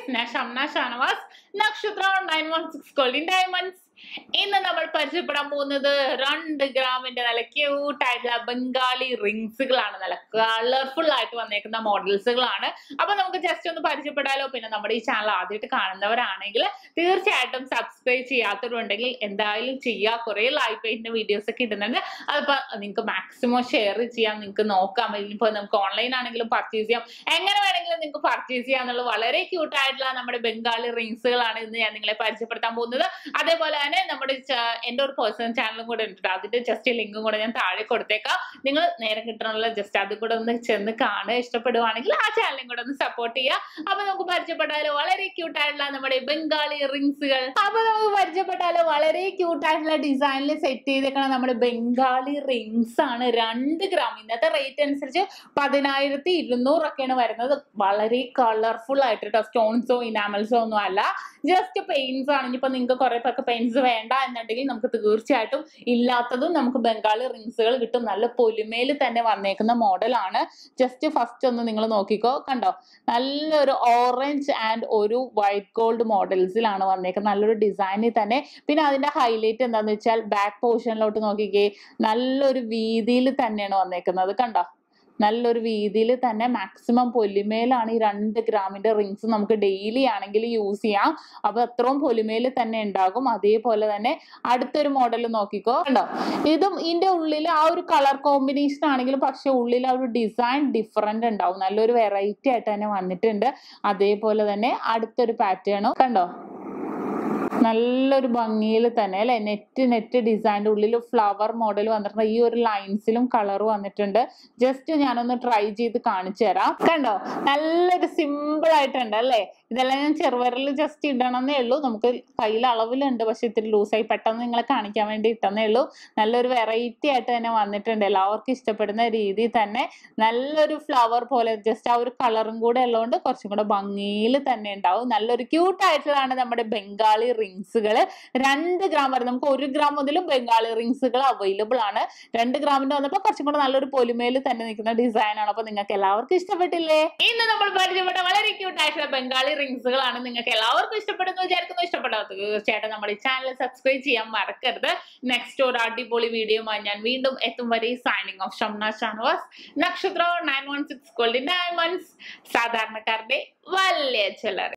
Guys ഞാൻ Shamna Shanavas Nakshatra nine one six golden diamonds ഇന്ന് നമ്മൾ പരിചയപ്പെടാൻ പോകുന്നത് രണ്ട് ഗ്രാമിന്റെ നല്ല ക്യൂട്ട് ആയിട്ടുള്ള ബംഗാളി റിങ്സുകളാണ് നല്ല കളർഫുൾ ആയിട്ട് വന്നേക്കുന്ന മോഡൽസുകളാണ് അപ്പൊ നമുക്ക് ജസ്റ്റ് ഒന്ന് പരിചയപ്പെടാലോ പിന്നെ നമ്മുടെ ഈ ചാനൽ ആദ്യമായിട്ട് കാണുന്നവരാണെങ്കിൽ തീർച്ചയായിട്ടും സബ്സ്ക്രൈബ് ചെയ്യാത്തവരുണ്ടെങ്കിൽ എന്തായാലും ചെയ്യുക കുറെ ലൈവ് പെയിന്റിന്റെ വീഡിയോസ് ഒക്കെ ഇടുന്നുണ്ട് അതിപ്പോ നിങ്ങൾക്ക് മാക്സിമം ഷെയർ ചെയ്യാം നിങ്ങൾക്ക് നോക്കാം ഇനിയിപ്പോ നമുക്ക് ഓൺലൈൻ ആണെങ്കിലും പർച്ചേസ് ചെയ്യാം എങ്ങനെ വേണമെങ്കിലും നിങ്ങൾക്ക് പർച്ചേസ് ചെയ്യാം എന്നുള്ളത് വളരെ ക്യൂട്ട് ആയിട്ടുള്ള നമ്മുടെ ബംഗാളി റിങ്സുകളാണ് ഇന്ന് ഞാൻ നിങ്ങളെ പരിചയപ്പെടുത്താൻ പോകുന്നത് അതേപോലെ തന്നെ നമ്മുടെ ച- എൻ്റെ ഒരു പേഴ്സണൽ ചാനലും കൂടെ ഉണ്ട് ട്ടോ. അതിന്റെ ജസ്റ്റ് ലിങ്കും കൂടെ ഞാൻ താഴെ കൊടുത്തേക്കാം നിങ്ങൾ നേരെ കിട്ടണമല്ലോ ജസ്റ്റ് അത് കൂടെ ഒന്ന് ചെന്ന് കാണുക ഇഷ്ടപ്പെടുവാണെങ്കിൽ ആ ചാനലും കൂടെ ഒന്ന് സപ്പോർട്ട് ചെയ്യുക അപ്പൊ നമുക്ക് പരിചയപ്പെട്ടാലോ വളരെ ക്യൂട്ട് ആയിട്ടുള്ള നമ്മുടെ ബംഗാളി റിങ്സുകൾ അപ്പൊ നമുക്ക് പരിചയപ്പെട്ടാലോ വളരെ ക്യൂട്ട് ആയിട്ടുള്ള ഡിസൈനിൽ സെറ്റ് ചെയ്തേക്കണ നമ്മുടെ ബംഗാളി റിങ്സ് ആണ് രണ്ട് ഗ്രാം ഇന്നത്തെ റേറ്റ് അനുസരിച്ച് പതിനായിരത്തി ഇരുന്നൂറൊക്കെയാണ് വരുന്നത് വളരെ കളർഫുൾ ആയിട്ട് കേട്ടോ സ്റ്റോൺസോ ഇനാമൽസോ ഒന്നും അല്ല ജസ്റ്റ് പെയിന്റ്സ് ആണ് ഇനിയിപ്പോ നിങ്ങൾക്ക് കുറെ പേർക്ക് പെയിന്റ്സ് വേണ്ട എന്നുണ്ടെങ്കിൽ നമുക്ക് തീർച്ചയായിട്ടും ഇല്ലാത്തതും നമുക്ക് ബംഗാളി റിങ്സുകൾ കിട്ടും നല്ല പൊലിമയിൽ തന്നെ വന്നേക്കുന്ന മോഡലാണ് ജസ്റ്റ് ഫസ്റ്റ് ഒന്ന് നിങ്ങൾ നോക്കിക്കോ കണ്ടോ നല്ലൊരു ഓറഞ്ച് ആൻഡ് ഒരു വൈറ്റ് ഗോൾഡ് മോഡൽസിലാണ് വന്നേക്കുന്നത് നല്ലൊരു ഡിസൈനിൽ തന്നെ പിന്നെ അതിന്റെ ഹൈലൈറ്റ് എന്താന്ന് വെച്ചാൽ ബാക്ക് പോർഷനിലോട്ട് നോക്കിക്കേ നല്ലൊരു വീതിയിൽ തന്നെയാണ് വന്നേക്കുന്നത് കണ്ടോ നല്ലൊരു വീതിയിൽ തന്നെ മാക്സിമം പൊലിമയിലാണ് ഈ രണ്ട് ഗ്രാമിന്റെ റിങ്സ് നമുക്ക് ഡെയിലി ആണെങ്കിൽ യൂസ് ചെയ്യാം അപ്പൊ അത്രയും പൊലിമയിൽ തന്നെ ഉണ്ടാകും അതേപോലെ തന്നെ അടുത്തൊരു മോഡൽ നോക്കിക്കോ കണ്ടോ ഇതും ഇതിന്റെ ഉള്ളിൽ ആ ഒരു കളർ കോമ്പിനേഷൻ ആണെങ്കിലും പക്ഷെ ഉള്ളിൽ ആ ഒരു ഡിസൈൻ ഡിഫറെന്റ് ഉണ്ടാവും നല്ലൊരു വെറൈറ്റി ആയിട്ട് തന്നെ വന്നിട്ടുണ്ട് അതേപോലെ തന്നെ അടുത്തൊരു പാറ്റേണും കണ്ടോ നല്ലൊരു ഭംഗിയിൽ തന്നെ അല്ലെ നെറ്റ് നെറ്റ് ഡിസൈൻ്റെ ഉള്ളിൽ ഫ്ലവർ മോഡൽ വന്നിട്ടുണ്ട് ഈ ഒരു ലൈൻസിലും കളർ വന്നിട്ടുണ്ട് ജസ്റ്റ് ഞാനൊന്ന് ട്രൈ ചെയ്ത് കാണിച്ചു തരാം കണ്ടോ നല്ലൊരു സിമ്പിൾ ആയിട്ടുണ്ട് അല്ലേ ഇതെല്ലാം ഞാൻ ചെറുവിരൽ ജസ്റ്റ് ഇടണമെന്നേ ഉള്ളൂ നമുക്ക് കയ്യിൽ അളവിലുണ്ട് പക്ഷെ ഇത്തിരി ലൂസായി പെട്ടെന്ന് നിങ്ങളെ കാണിക്കാൻ വേണ്ടി ഇട്ടെന്നേ ഉള്ളൂ നല്ലൊരു വെറൈറ്റി ആയിട്ട് തന്നെ വന്നിട്ടുണ്ട് എല്ലാവർക്കും ഇഷ്ടപ്പെടുന്ന രീതിയിൽ തന്നെ നല്ലൊരു ഫ്ലവർ പോലെ ജസ്റ്റ് ആ ഒരു കളറും കൂടെ ഉള്ളതുകൊണ്ട് കുറച്ചും കൂടെ ഭംഗിയിൽ തന്നെ ഉണ്ടാവും നല്ലൊരു ക്യൂട്ട് ആയിട്ടുള്ളതാണ് നമ്മുടെ ബംഗാളി റിങ്സുകൾ രണ്ട് ഗ്രാം വരെ നമുക്ക് ഒരു ഗ്രാം മുതലും ബംഗാളി റിങ്സുകൾ അവൈലബിൾ ആണ് രണ്ട് ഗ്രാമിന്റെ വന്നപ്പോൾ കുറച്ചും കൂടെ നല്ലൊരു പൊലിമയിൽ തന്നെ നിൽക്കുന്ന ഡിസൈൻ ആണ് അപ്പൊ നിങ്ങൾക്ക് എല്ലാവർക്കും ഇഷ്ടപ്പെട്ടില്ലേ ഇന്ന് നമ്മൾ പരിചയപ്പെട്ട വളരെ ക്യൂട്ട് ആയിട്ടുള്ള ബംഗാളി റിങ്സുകളാണ് നിങ്ങൾക്ക് എല്ലാവർക്കും ഇഷ്ടപ്പെടുന്നു വിചാരിക്കുന്നു ഇഷ്ടപ്പെടാത്ത തീർച്ചയായിട്ടും നമ്മുടെ ഈ ചാനൽ സബ്സ്ക്രൈബ് ചെയ്യാൻ മറക്കരുത് നെക്സ്റ്റ് ഒരു അടിപൊളി വീഡിയോയുമായി ഞാൻ വീണ്ടും എത്തും വരെ signing off Shamna Shanavas Nakshatra nine one six golden diamonds സാധാരണക്കാരുടെ വലിയ ചിലർ